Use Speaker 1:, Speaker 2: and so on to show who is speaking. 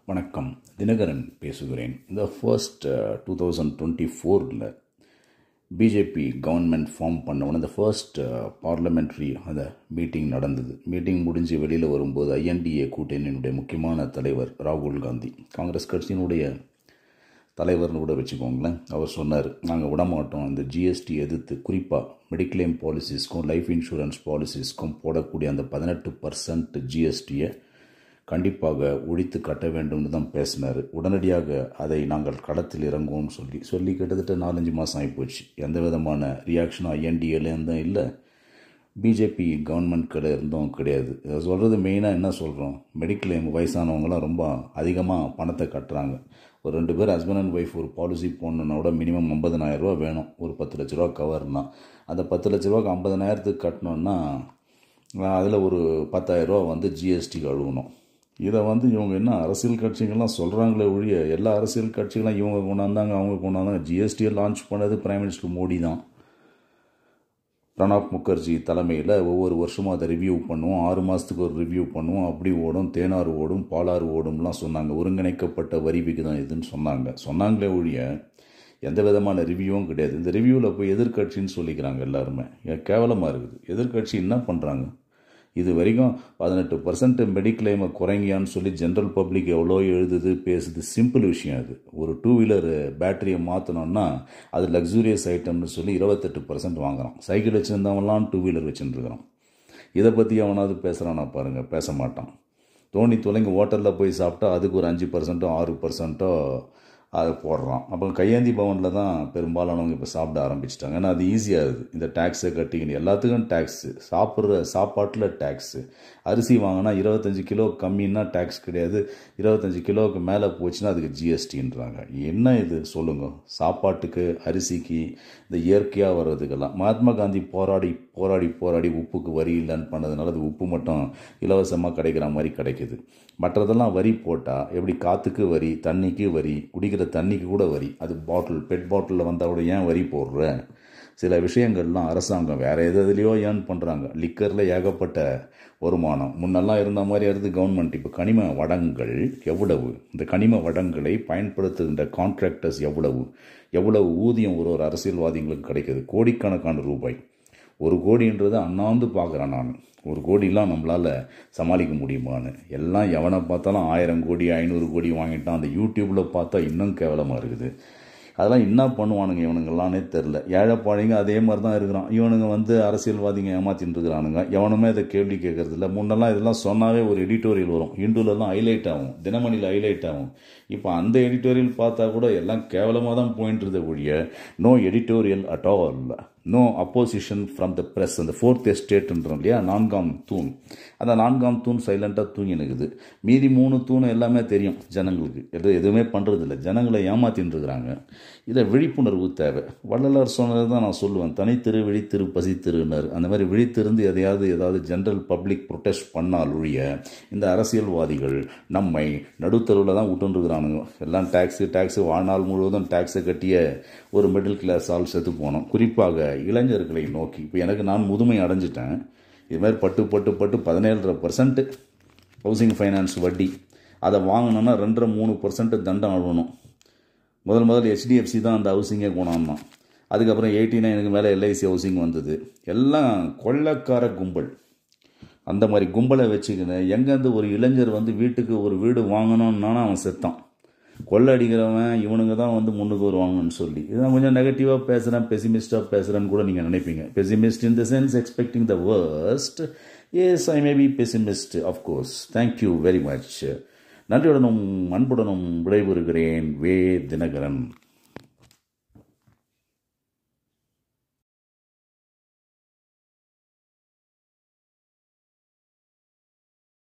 Speaker 1: வணக்கம் தினகரன் பேசுகிறேன் இந்த ஃபர்ஸ்ட் டூ தௌசண்ட் டுவெண்ட்டி ஃபோரில் பிஜேபி கவர்மெண்ட் ஃபார்ம் பண்ண உடனே இந்த ஃபர்ஸ்ட் பார்லமெண்ட்ரி அந்த மீட்டிங் நடந்தது மீட்டிங் முடிஞ்சு வெளியில் வரும்போது ஐஎன்டிஏ கூட்டணியினுடைய முக்கியமான தலைவர் ராகுல் காந்தி காங்கிரஸ் கட்சியினுடைய தலைவர்னு கூட வச்சுக்கோங்களேன் அவர் சொன்னார் நாங்கள் விடமாட்டோம் இந்த ஜிஎஸ்டி எதிர்த்து குறிப்பாக மெடிக்ளைம் பாலிசிஸ்க்கும் லைஃப் இன்சூரன்ஸ் பாலிசிஸ்க்கும் போடக்கூடிய அந்த பதினெட்டு பர்சன்ட் ஜிஎஸ்டியை கண்டிப்பாக ஒழித்து கட்ட வேண்டும்னு தான் பேசினார் உடனடியாக அதை நாங்கள் களத்தில் இறங்குவோம்னு சொல்லி சொல்லி கிட்டத்தட்ட நாலஞ்சு மாதம் ஆகிப்போச்சு எந்த விதமான ரியாக்ஷனும் ஐஎன்டிஏலேருந்தும் இல்லை பிஜேபி கவர்மெண்ட்கிட்ட இருந்தும் கிடையாது இதை சொல்கிறது மெயினாக என்ன சொல்கிறோம் மெடிக்ளைம் வயசானவங்களாம் ரொம்ப அதிகமாக பணத்தை கட்டுறாங்க ஒரு ரெண்டு பேர் ஹஸ்பண்ட் அண்ட் ஒய்ஃப் ஒரு பாலிசி போடணுன்னா கூட மினிமம் ஐம்பதனாயிரரூவா வேணும் ஒரு பத்து லட்ச ரூபா கவர்னா அந்த பத்து லட்ச ரூபாக்கு ஐம்பதனாயிரத்துக்கு கட்டணுன்னா அதில் ஒரு பத்தாயிரரூவா வந்து ஜிஎஸ்டி கழுவணும் இதை வந்து இவங்க என்ன அரசியல் கட்சிகள்லாம் சொல்கிறாங்களே ஒழிய எல்லா அரசியல் கட்சிகளும் இவங்க கொண்டாந்தாங்க அவங்க கொண்டாந்தாங்க ஜிஎஸ்டியை லான்ச் பண்ணது பிரைம் மினிஸ்டர் மோடி தான் பிரணாப் முகர்ஜி தலைமையில் ஒவ்வொரு வருஷமும் அதை ரிவ்யூ பண்ணுவோம் ஆறு மாதத்துக்கு ஒரு ரிவ்யூ பண்ணுவோம் அப்படி ஓடும் தேனாறு ஓடும் பாலாறு ஓடும்லாம் சொன்னாங்க ஒருங்கிணைக்கப்பட்ட வரி விகிதம் இதுன்னு சொன்னாங்க சொன்னாங்களே ஒழிய எந்த விதமான ரிவ்யூவும் கிடையாது இந்த ரிவ்யூவில் போய் எதிர்கட்சின்னு சொல்லிக்கிறாங்க எல்லாருமே கேவலமாக இருக்குது எதிர்கட்சி என்ன பண்ணுறாங்க இது வரைக்கும் பதினெட்டு பர்சன்ட் மெடிக்ளைமை குறைங்கியான்னு சொல்லி ஜென்ரல் பப்ளிக் எவ்வளோ எழுதுது பேசுது சிம்பிள் விஷயம் அது ஒரு டூ வீலர் பேட்டரியை மாற்றணும்னா அது லக்ஸூரியஸ் ஐட்டம்னு சொல்லி இருபத்தெட்டு பர்சன்ட் வாங்குறான் சைக்கிள் வச்சுருந்தவங்களாம் டூ வீலர் வச்சுருக்கிறான் இதை பற்றி அவனாவது பேசுகிறானா பாருங்கள் பேச மாட்டான் தோணி தொலைங்க ஹோட்டலில் போய் சாப்பிட்டா அதுக்கு ஒரு அஞ்சு பர்சன்ட்டோ ஆறு பர்சன்ட்டோ அதை போடுறான் அப்போ கையேந்தி பவனில் தான் பெரும்பாலானவங்க இப்போ சாப்பிட ஆரம்பிச்சிட்டாங்க ஏன்னா அது ஈஸியாக இருக்குது இந்த டேக்ஸை கட்டிக்கணும் எல்லாத்துக்கும் டேக்ஸு சாப்பிட்ற சாப்பாட்டில் டேக்ஸு அரிசி வாங்கினா இருபத்தஞ்சி கிலோ கம்மின்னா டேக்ஸ் கிடையாது இருபத்தஞ்சி கிலோவுக்கு மேலே போச்சுன்னா அதுக்கு ஜிஎஸ்டின்றாங்க என்ன இது சொல்லுங்கள் சாப்பாட்டுக்கு அரிசிக்கு இந்த இயற்கையாக வர்றதுக்கெல்லாம் மகாத்மா காந்தி போராடி போராடி போராடி உப்புக்கு வரி இல்லைன்னு பண்ணதுனால அது உப்பு மட்டும் இலவசமாக கிடைக்கிற மாதிரி கிடைக்குது மற்றதெல்லாம் வரி போட்டால் எப்படி காற்றுக்கு வரி தண்ணிக்கு வரி குடிக்கிற தண்ணிக்கு கூட வரி அது பாட்டில் பெட் பாட்டிலில் வந்தால் கூட ஏன் வரி போடுற சில விஷயங்கள்லாம் அரசாங்கம் வேறு எது எதுலேயோ ஏர்ன் பண்ணுறாங்க லிக்கரில் ஏகப்பட்ட வருமானம் முன்னெல்லாம் இருந்த மாதிரி அடுத்து கவர்மெண்ட் இப்போ கனிம வளங்கள் எவ்வளவு இந்த கனிம வளங்களை பயன்படுத்துகின்ற கான்ட்ராக்டர்ஸ் எவ்வளவு எவ்வளவு ஊதியம் ஒரு ஒரு அரசியல்வாதிகளுக்கு கிடைக்குது கோடிக்கணக்கான ரூபாய் ஒரு கோடின்றது அண்ணாந்து பார்க்குறேன் நான் ஒரு கோடிலாம் நம்மளால் சமாளிக்க முடியுமான்னு எல்லாம் எவனை பார்த்தாலும் ஆயிரம் கோடி ஐநூறு கோடி வாங்கிட்டான் அந்த யூடியூப்பில் பார்த்தா இன்னும் கேவலமாக இருக்குது அதெல்லாம் என்ன பண்ணுவானுங்க இவனுங்கெல்லாம்னே தெரில ஏழைப்பாழைங்க அதே மாதிரி தான் இருக்கிறான் இவனுங்க வந்து அரசியல்வாதிங்க ஏமாத்தின்னு இருக்கிறானுங்க எவனுமே அதை கேள்வி கேட்கறது இல்லை முன்னெல்லாம் இதெல்லாம் சொன்னாவே ஒரு எடிட்டோரியல் வரும் இண்டுலலாம் ஹைலைட் ஆகும் தினமணியில் ஹைலைட் ஆகும் இப்போ அந்த எடிட்டோரியல் பார்த்தா கூட எல்லாம் கேவலமாக தான் போயின்றது ஒழிய no editorial at all no opposition from the press அந்த ஃபோர்த் எஸ்டேட்ன்றோம் இல்லையா நான்காம் தூண் அந்த நான்காம் தூண் சைலண்ட்டாக தூங்கி நிற்குது மீதி மூணு தூண் எல்லாமே தெரியும் ஜனங்களுக்கு எது எதுவுமே பண்ணுறதில்ல ஜனங்களை ஏமாத்தின்னு இருக்கிறாங்க இதை விழிப்புணர்வு தேவை வள்ளலார் சொன்னது தான் நான் சொல்லுவேன் தனித்திரு விழித்திரு பசித்திருனர் அந்த மாதிரி விழித்திருந்து எதையாவது ஏதாவது ஜென்ரல் பப்ளிக் ப்ரொட்டஸ்ட் பண்ணால் ஒழிய இந்த அரசியல்வாதிகள் நம்மை நடுத்தருவில் தான் விட்டுருக்குறானுங்க எல்லாம் டேக்ஸு டேக்ஸு வாழ்நாள் முழுவதும் டேக்ஸை கட்டிய ஒரு மிடில் கிளாஸ் ஆள் செத்து போனோம் குறிப்பாக இளைஞர்களை நோக்கி இப்போ எனக்கு நான் முதுமை அடைஞ்சிட்டேன் இது மாதிரி பட்டு பட்டு பட்டு பதினேழரை பர்சன்ட் ஹவுசிங் ஃபைனான்ஸ் வட்டி அதை வாங்கினோன்னா ரெண்டரை மூணு பர்சன்ட் தண்டம் அழுவணும் முதல் முதல் ஹெச்டிஎஃப்சி தான் அந்த ஹவுசிங்கே கொண்டாந்தான் அதுக்கப்புறம் எயிட்டி நைனுக்கு மேலே எல்ஐசி ஹவுசிங் வந்தது எல்லாம் கொள்ளக்கார கும்பல் அந்த மாதிரி கும்பலை வச்சுக்கின்னு எங்கேருந்து ஒரு இளைஞர் வந்து வீட்டுக்கு ஒரு வீடு வாங்கணும்னா அவன் செத்தான் கொள்ளடிக்கிறவன் இவனுங்க தான் வந்து முன்னுக்கு வருவாங்கன்னு சொல்லி இதான் கொஞ்சம் நெகட்டிவாக பேசுகிறேன் பெசிமிஸ்டாக பேசுகிறேன்னு கூட நீங்கள் நினைப்பீங்க pessimist in the sense expecting the worst as I may be pessimist of course thank you very much நன்றியுடனும் அன்புடனும் விடைபெறுகிறேன் வே தினகரன்